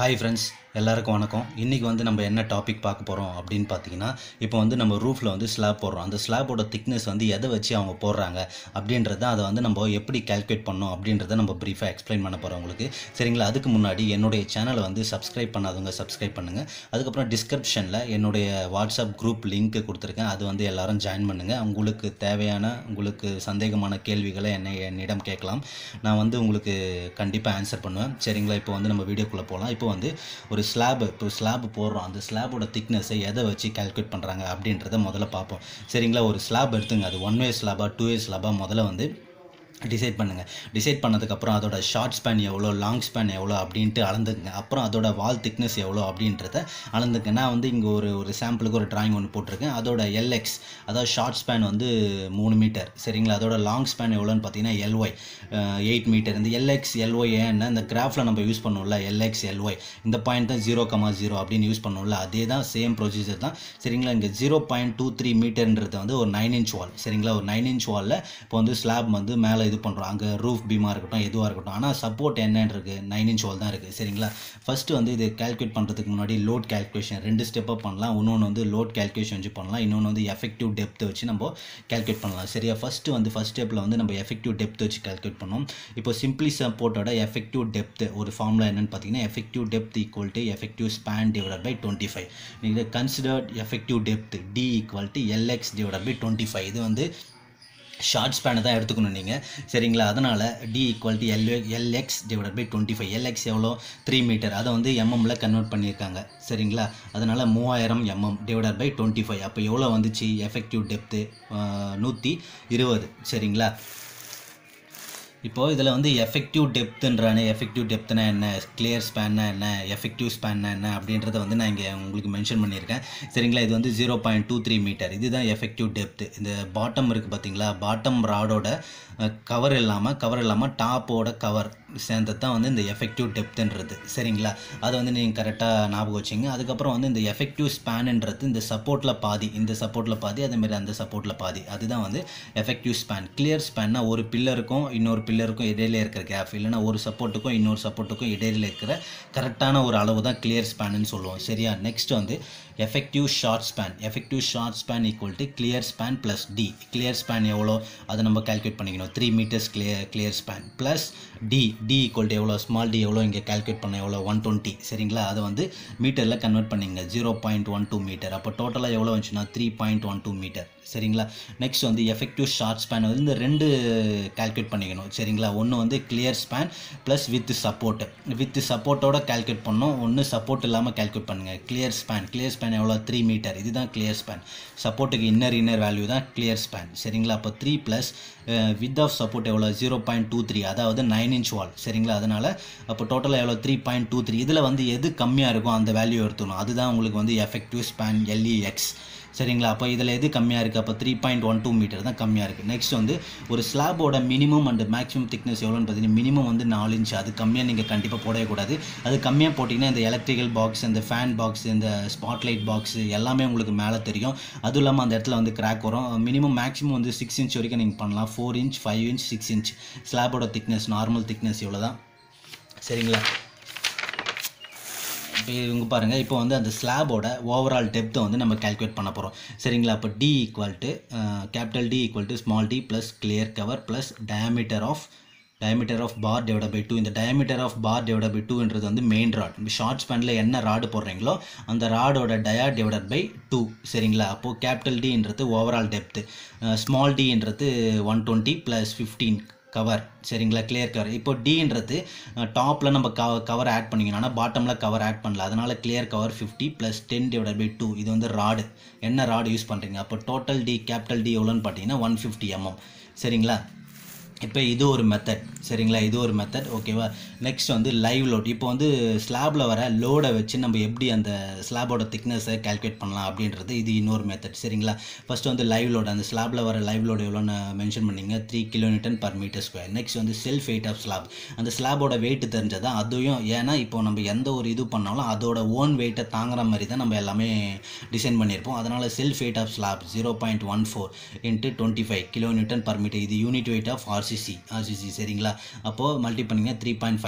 hi friends எல்லாருக்கும் வணக்கம் இன்றைக்கி வந்து நம்ம என்ன டாபிக் பார்க்க போகிறோம் அப்படின்னு பார்த்தீங்கன்னா இப்போ வந்து நம்ம ரூஃபில் வந்து ஸ்லாப் போடுறோம் அந்த ஸ்லாபோட திக்னஸ் வந்து எதை வச்சு அவங்க போடுறாங்க அப்படின்றத அதை வந்து நம்ம எப்படி கால்குலேட் பண்ணோம் அப்படின்றத நம்ம ப்ரீஃபாக எக்ஸ்பிளைன் பண்ண போகிறோம் உங்களுக்கு சரிங்களா அதுக்கு முன்னாடி என்னுடைய சேனலை வந்து சப்ஸ்கிரைப் பண்ணாதவங்க சப்ஸ்கிரைப் பண்ணுங்கள் அதுக்கப்புறம் டிஸ்கிரிப்ஷனில் என்னுடைய வாட்ஸ்அப் குரூப் லிங்க் கொடுத்துருக்கேன் அது வந்து எல்லாரும் ஜாயின் பண்ணுங்கள் உங்களுக்கு தேவையான உங்களுக்கு சந்தேகமான கேள்விகளை என்னை என்னிடம் கேட்கலாம் நான் வந்து உங்களுக்கு கண்டிப்பாக ஆன்சர் பண்ணுவேன் சரிங்களா இப்போ வந்து நம்ம வீடியோக்குள்ளே போகலாம் இப்போ வந்து ஒரு ஸ்லாப் இப்போ ஸ்லாப் போடுறோம் அந்த ஸ்லாபோட திக்னஸை எதை வச்சு கால்குலேட் பண்ணுறாங்க அப்படின்றத முதல்ல பார்ப்போம் சரிங்களா ஒரு ஸ்லாப் எடுத்துங்க அது ஒன் வே ஸ்லாபா டூ வே ஸ்லாபா முதல்ல வந்து டிசைட் பண்ணுங்கள் டிசைட் பண்ணதுக்கப்புறம் அதோட ஷார்ட் ஸ்பேன் எவ்வளோ லாங் ஸ்பேன் எவ்வளோ அப்படின்ட்டு அளந்துக்குங்க அப்புறம் அதோட வால் திக்னஸ் எவ்வளோ அப்படின்றத அளந்துங்க நான் வந்து இங்கே ஒரு ஒரு சாம்பிளுக்கு ஒரு டிராயிங் ஒன்று போட்டிருக்கேன் அதோட எல்எக்ஸ் அதாவது ஷார்ட் ஸ்பேன் வந்து மூணு மீட்டர் சரிங்களா அதோட லாங் ஸ்பேன் எவ்வளோன்னு பார்த்தீங்கன்னா எல்ஒய் எயிட் மீட்டர் இந்த எல்எக்ஸ் எல்ஒய் ஏன்னா இந்த கிராஃபில் நம்ம யூஸ் பண்ணுவோம்ல எல்எக்ஸ் எல்ஒய் இந்த பாயிண்ட் தான் ஜீரோ கமா ஜீரோ அப்படின்னு யூஸ் பண்ணுவோம்ல அதே தான் சேம் ப்ரொசீஜர் தான் சரிங்களா இங்கே ஜீரோ பாயிண்ட் டூ த்ரீ மீட்டர்ன்றது வந்து ஒரு நைன் இன்ச் வால் சரிங்களா ஒரு நைன் இன்ச் வாலில் இப்போ வந்து ஸ்லாப் வந்து மேலே இது பண்ணுறோம் அங்கே ரூஃப் பீமாக இருக்கட்டும் எதுவாக இருக்கட்டும் ஆனால் சப்போர்ட் என்னன்னு இருக்குது நைன் இன்ச் வால் தான் இருக்குது சரிங்களா ஃபஸ்ட்டு வந்து இது கால்குலேட் பண்ணுறதுக்கு முன்னாடி லோட் கால்குலேஷன் ரெண்டு ஸ்டெப்பாக பண்ணலாம் இன்னொன்று வந்து லோட் கால்குலேஷன் வச்சு பண்ணலாம் இன்னொன்று வந்து எஃபெக்டிவ் டெப்த் வச்சு நம்ம கால்குலேட் பண்ணலாம் சரியா ஃபஸ்ட்டு வந்து ஃபஸ்ட் ஸ்டெப்பில் வந்து நம்ம எஃபெக்டிவ் டெப்த் வச்சு கால்குலேட் பண்ணோம் இப்போ சிம்பிளி சப்போர்ட்டோட எஃபெக்டிவ் டெப்த் ஒரு ஃபார்முலா என்னன்னு பார்த்தீங்கன்னா effective depth equal to effective span divide by twenty five நீங்கள் considered effective depth D equal to LX divide by twenty five இது வந்து ஷார்ட் ஸ்பேனை தான் எடுத்துக்கணும் நீங்கள் சரிங்களா அதனால் D equal to L LX divide by twenty five LX எவ்வளோ த்ரீ மீட்டர் அதை வந்து எம்எம்மில் கன்வெர்ட் பண்ணியிருக்காங்க சரிங்களா அதனால் மூவாயிரம் MM divide by twenty five அப்போ எவ்வளோ வந்துச்சு எஃபெக்டிவ் டெப்த்து நூற்றி இருபது சரிங்களா இப்போது இதில் வந்து எஃபெக்டிவ் டெப்த்துன்றானே எஃபெக்டிவ் டெப்த்னா என்ன கிளியர் ஸ்பேன்னா என்ன எஃபெக்டிவ் ஸ்பேன்னா என்ன அப்படின்றத வந்து நான் இங்கே உங்களுக்கு மென்ஷன் பண்ணியிருக்கேன் சரிங்களா இது வந்து zero point two three meter இதுதான் எஃபெக்டிவ் டெப்த் இந்த பாட்டம் இருக்குது பார்த்தீங்களா பாட்டம் ராடோட கவர் இல்லாமல் கவர் இல்லாமல் டாப்போட கவர் சேர்ந்தது தான் வந்து இந்த எஃபெக்டிவ் டெப்த்துன்றது சரிங்களா அதை வந்து நீங்கள் கரெக்டாக ஞாபகம் வச்சிங்க அதுக்கப்புறம் வந்து இந்த எஃபெக்டிவ் ஸ்பேனுன்றது இந்த சப்போர்ட்டில் பாதி இந்த சப்போர்ட்டில் பாதி அதேமாதிரி அந்த சப்போர்ட்டில் பாதி அதுதான் வந்து எஃபெக்டிவ் ஸ்பேன் கிளியர் ஸ்பேன்னா ஒரு பில்லருக்கும் இன்னொரு பில்லருக்கும் இடையில இருக்கிற கேப் இல்லைனா ஒரு சப்போர்ட்டுக்கும் இன்னொரு சப்போர்ட்டுக்கும் இடையில இருக்கிற கரெக்டான ஒரு அளவு தான் கிளியர் ஸ்பேனுன்னு சொல்லுவோம் சரியா நெக்ஸ்ட் வந்து effective short span effective short span equal to clear span plus D clear span எவ்வளோ அதை நம்ம கால்குலேட் பண்ணிக்கணும் three meters clear clear span plus D D equal to எவ்வளோ ஸ்மால் டி எவ்வளோ இங்கே கால்குலேட் பண்ண எவ்வளோ ஒன் டுவெண்ட்டி சரிங்களா அதை வந்து மீட்டரில் கன்வெர்ட் பண்ணிங்க zero point one two meter அப்போ டோட்டலாக எவ்வளோ வந்துச்சுன்னா three point one two meter சரிங்களா நெக்ஸ்ட் வந்து எஃபெக்டிவ் ஷார்ட் ஸ்பேன் வந்து இந்த ரெண்டு கால்குலேட் பண்ணிக்கணும் சரிங்களா ஒன்று வந்து clear span plus with support with சப்போர்ட்டோட கால்குலேட் பண்ணோம் ஒன்று சப்போர்ட் இல்லாமல் கால்குலேட் பண்ணுங்கள் கிளியர் ஸ்பேன் கிளியர் ஸ்பேன் எவ்வளோ த்ரீ மீட்டர் இதுதான் கிளியர் ஸ்பேன் சப்போர்ட்டுக்கு இன்னர் இன்னர் வேல்யூ தான் கிளியர் ஸ்பேன் சரிங்களா அப்போ three plus width of support எவ்வளோ ஜீரோ பாயிண்ட் டூ த்ரீ அதாவது நைன் இன்ச் வால் சரிங்களா அதனால் அப்போ டோட்டலாக எவ்வளோ த்ரீ பாயிண்ட் டூ த்ரீ இதில் வந்து எது கம்மியாக இருக்கும் அந்த வேல்யூ எடுத்துக்கணும் அதுதான் உங்களுக்கு வந்து எஃபெக்டிவ் ஸ்பேன் எல்இஎக்ஸ் சரிங்களா அப்போ இதில் எது கம்மியாக இருக்குது அப்போ three point one two meter தான் கம்மியாக இருக்குது நெக்ஸ்ட் வந்து ஒரு ஸ்லாபோட மினிமம் அண்ட் மேக்ஸிமம் திக்னஸ் எவ்வளோன்னு பார்த்தீங்கன்னா மினிமம் வந்து நாலு இன்ச் அது கம்மியாக நீங்கள் கண்டிப்பாக போடவே கூடாது அது கம்மியாக போட்டிங்கன்னா இந்த எலக்ட்ரிக்கல் பாக்ஸ் இந்த ஃபேன் பாக்ஸ் இந்த ஸ்பாட்லைட் பாக்ஸ் எல்லாமே உங்களுக்கு மேலே தெரியும் அதுவும் இல்லாமல் அந்த இடத்துல வந்து கிராக் வரும் மினிமம் மேக்ஸிமம் வந்து சிக்ஸ் இன்ச் வரைக்கும் நீங்கள் பண்ணலாம் four inch five inch six inch ஸ்லாபோட திக்னஸ் நார்மல் திக்னஸ் இவ்வளோ தான் சரிங்களா இப்போ இவங்க பாருங்கள் இப்போ வந்து அந்த ஸ்லாபோட ஓவரால் டெப்த்தை வந்து நம்ம கால்குலேட் பண்ண போகிறோம் சரிங்களா அப்போ D equal to capital D equal to small D plus clear cover plus diameter of diameter of bar divide by two இந்த diameter of bar divide by டூன்றது வந்து மெயின் ராட் ஷார்ட் ஸ்பேனில் என்ன ராடு போடுறீங்களோ அந்த ராடோட டயா டிவைட் பை டூ சரிங்களா அப்போது கேபிட்டல் டின்றது ஓவரால் டெப்த்து ஸ்மால் டின்றது one twenty plus fifteen cover சரிங்களா கிளியர் கவர் இப்போ டீன்றது டாப்பில் நம்ம கவ கவர் ஆட் பண்ணிக்கணும் ஆனால் பாட்டமில் கவர் ஆட் பண்ணல அதனால் clear cover fifty plus ten divide by two இது வந்து ராடு என்ன ராடு யூஸ் பண்ணுறீங்க அப்போ டோட்டல் டி கேபிட்டல் டி எவ்வளோன்னு பார்த்தீங்கன்னா ஒன் ஃபிஃப்டி எம்எம் சரிங்களா இப்போ இது ஒரு மெத்தட் சரிங்களா இது ஒரு மெத்தட் ஓகேவா நெக்ஸ்ட் வந்து லைவ் லோட் இப்போ வந்து ஸ்லாபில் வர லோடை வச்சு நம்ம எப்படி அந்த ஸ்லாபோட திக்னஸை கால்குலேட் பண்ணலாம் அப்படின்றது இது இன்னொரு மெத்தட் சரிங்களா ஃபஸ்ட்டு வந்து லைவ் லோட் அந்த ஸ்லாபில் வர லைவ் லோடு எவ்வளோன்னு மென்ஷன் பண்ணிங்க three kilometer per meter square next வந்து செல்ஃப் வெயிட் ஆஃப் ஸ்லாப் அந்த ஸ்லாபோட வெயிட் தெரிஞ்சதா அதுவும் ஏன்னா இப்போ நம்ம எந்த ஒரு இது பண்ணாலும் அதோட ஓன் வெயிட்டை தாங்குற மாதிரி தான் நம்ம எல்லாமே டிசைன் பண்ணியிருப்போம் அதனால் self weight of slab zero point one four into twenty five kilo newton per meter இது unit weight of RCC RCC சரிங்களா அப்போது மல்டி பண்ணிங்க த்ரீ பாயிண்ட் ஃபைவ்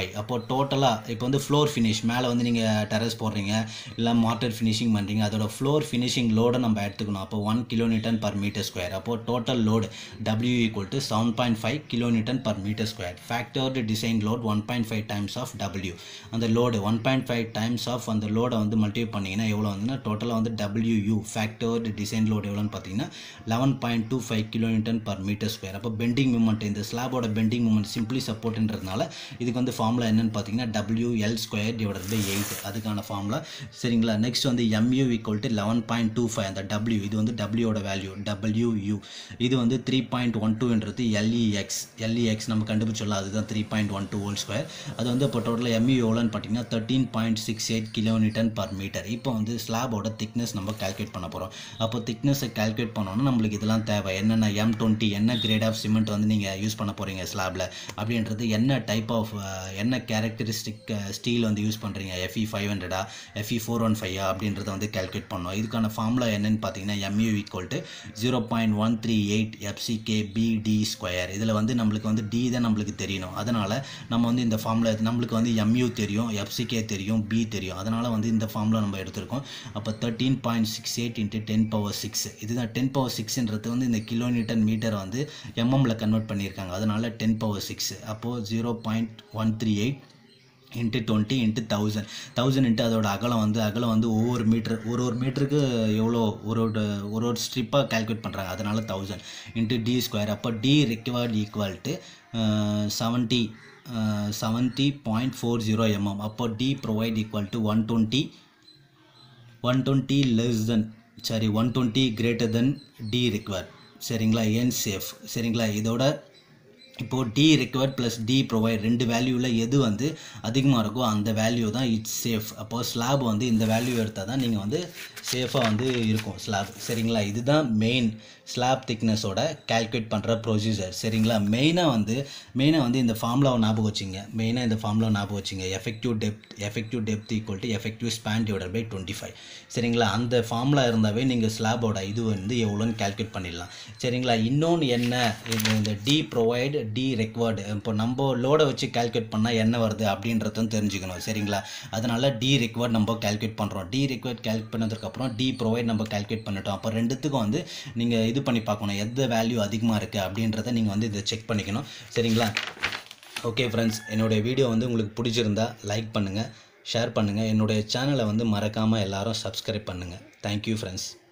ஃபைவ் அப்போ டோட்டலாக இப்போ வந்து ஃப்ளோர் ஃபினிஷ் மேலே வந்து நீங்கள் டெரஸ் போடுறீங்க இல்லை மாட்டர் ஃபினிஷிங் பண்ணுறீங்க அதோட ஃப்ளோர் ஃபினிஷிங் லோடை நம்ம எடுத்துக்கணும் அப்போ one kilo newton per meter square அப்போ total load W equal to seven point five kilo newton per meter square factored design load one point five times of W அந்த load one point five times of அந்த லோடை வந்து multiply பண்ணிங்கன்னா எவ்வளோ வந்துன்னா டோட்டலாக வந்து டபிள்யூ ஃபேக்டர்டு டிசைன் லோடு எவ்வளோன்னு பார்த்தீங்கன்னா eleven point two five kilo newton per meter square அப்போ பெண்டிங் மூமெண்ட் இந்த ஸ்லாபோட பெண்டிங் மூமெண்ட் சிம்பிளி சப்போர்ட்ன்றதுனால இதுக்கு வந்து ஃபார்முலா என்னன்னு பார்த்தீங்கன்னா W L square divided by eight அதுக்கான ஃபார்முலா சரிங்களா நெக்ஸ்ட் வந்து MU equal to eleven point two five அந்த டபிள்யூ இது வந்து டபிள்யூட வேல்யூ டபிள்யூ இது வந்து த்ரீ பாயிண்ட் ஒன் டூன்றது எல்இஎக்ஸ் எல்இஎக்ஸ் நம்ம கண்டுபிடிச்சோம்ல அதுதான் three point one two whole square அது வந்து இப்போ டோட்டலாக எம்யூ எவ்வளோன்னு பார்த்தீங்கன்னா thirteen point six eight kilometer per meter இப்போ வந்து ஸ்லாபோட திக்னஸ் நம்ம கால்குலேட் பண்ண போகிறோம் அப்போ திக்னஸை கால்குலேட் பண்ணோன்னா நம்மளுக்கு இதெல்லாம் தேவை என்னென்ன எம் டுவெண்ட்டி என்ன கிரேட் ஆஃப் சிமெண்ட் வந்து நீங்கள் யூஸ் பண்ண போகிறீங்க ஸ்லாபில் அப்படின்றது என்ன டைப் ஆஃப் என்ன கேரக்டரிஸ்டிக் ஸ்டீல் வந்து யூஸ் பண்ணுறீங்க எஃப்இ ஃபைவ் ஹண்ட்ரடா எஃப்இ ஃபோர் ஒன் ஃபைவ் அப்படின்றத வந்து கால்குலேட் பண்ணோம் இதுக்கான ஃபார்முலா என்னன்னு பார்த்தீங்கன்னா MU equal to zero point one three eight FCK BD square இதில் வந்து நம்மளுக்கு வந்து டி தான் நம்மளுக்கு தெரியணும் அதனால் நம்ம வந்து இந்த ஃபார்முலா நம்மளுக்கு வந்து எம்யூ தெரியும் எஃப்சிகே தெரியும் பி தெரியும் அதனால் வந்து இந்த ஃபார்முலா நம்ம எடுத்திருக்கோம் அப்போ thirteen point six eight into ten power six இதுதான் டென் பவர் சிக்ஸ்ன்றது வந்து இந்த கிலோ நியூட்டன் மீட்டர் வந்து எம்எம்ல கன்வெர்ட் பண்ணியிருக்காங்க அதனால் டென் பவர் சிக்ஸ் அப்போது zero point one three eight into twenty into thousand thousand into அதோட அகலம் வந்து அகலம் வந்து ஒவ்வொரு மீட்ரு ஒரு ஒரு மீட்டருக்கு எவ்வளோ ஒரு ஒரு ஒரு ஒரு ஸ்ட்ரிப்பாக கால்குலேட் பண்ணுறாங்க அதனால் தௌசண்ட் இன்ட்டு டி ஸ்கொயர் அப்போ D required equal to seventy seventy point four zero MM அப்போ D provide equal to one twenty one twenty less than sorry one twenty greater than D require சரிங்களா என் safe சரிங்களா இதோட இப்போது D required plus D provide ரெண்டு வேல்யூவில் எது வந்து அதிகமாக இருக்கோ அந்த வேல்யூ தான் இட்ஸ் சேஃப் அப்போது ஸ்லாப் வந்து இந்த வேல்யூ எடுத்தால் தான் நீங்கள் வந்து சேஃபாக வந்து இருக்கும் ஸ்லாப் சரிங்களா இதுதான் மெயின் ஸ்லாப் திக்னஸோட கால்குலேட் பண்ணுற ப்ரொசீஜர் சரிங்களா மெயினாக வந்து மெயினாக வந்து இந்த ஃபார்முலாவை ஞாபகம் வச்சுங்க மெயினாக இந்த ஃபார்முலா ஞாபகம் வச்சுங்க effective depth effective depth equal to effective span divided by twenty five சரிங்களா அந்த ஃபார்முலா இருந்தாவே நீங்கள் ஸ்லாபோட இது வந்து எவ்வளோன்னு கால்குலேட் பண்ணிடலாம் சரிங்களா இன்னொன்று என்ன இது இந்த டி ப்ரொவைடு டி ரெக்வர்டு இப்போ நம்ம லோடை வச்சு கால்குலேட் பண்ணால் என்ன வருது அப்படின்றதும் தெரிஞ்சுக்கணும் சரிங்களா அதனால் டி ரெக்வர்ட் நம்ம கால்குலேட் பண்ணுறோம் டி ரெக்வர்ட் கால்குலேட் பண்ணதுக்கப்புறம் டி ப்ரொவைட் நம்ம கால்குலேட் பண்ணிட்டோம் அப்போ ரெண்டுத்துக்கும் வந்து நீங்கள் இது பண்ணி பார்க்கணும் எந்த வேல்யூ அதிகமாக இருக்குது அப்படின்றத நீங்கள் வந்து இதை செக் பண்ணிக்கணும் சரிங்களா ஓகே ஃப்ரெண்ட்ஸ் என்னுடைய வீடியோ வந்து உங்களுக்கு பிடிச்சிருந்தா லைக் பண்ணுங்கள் ஷேர் பண்ணுங்கள் என்னுடைய சேனலை வந்து மறக்காமல் எல்லாரும் சப்ஸ்கிரைப் பண்ணுங்கள் தேங்க்யூ ஃப்ரெண்ட்ஸ்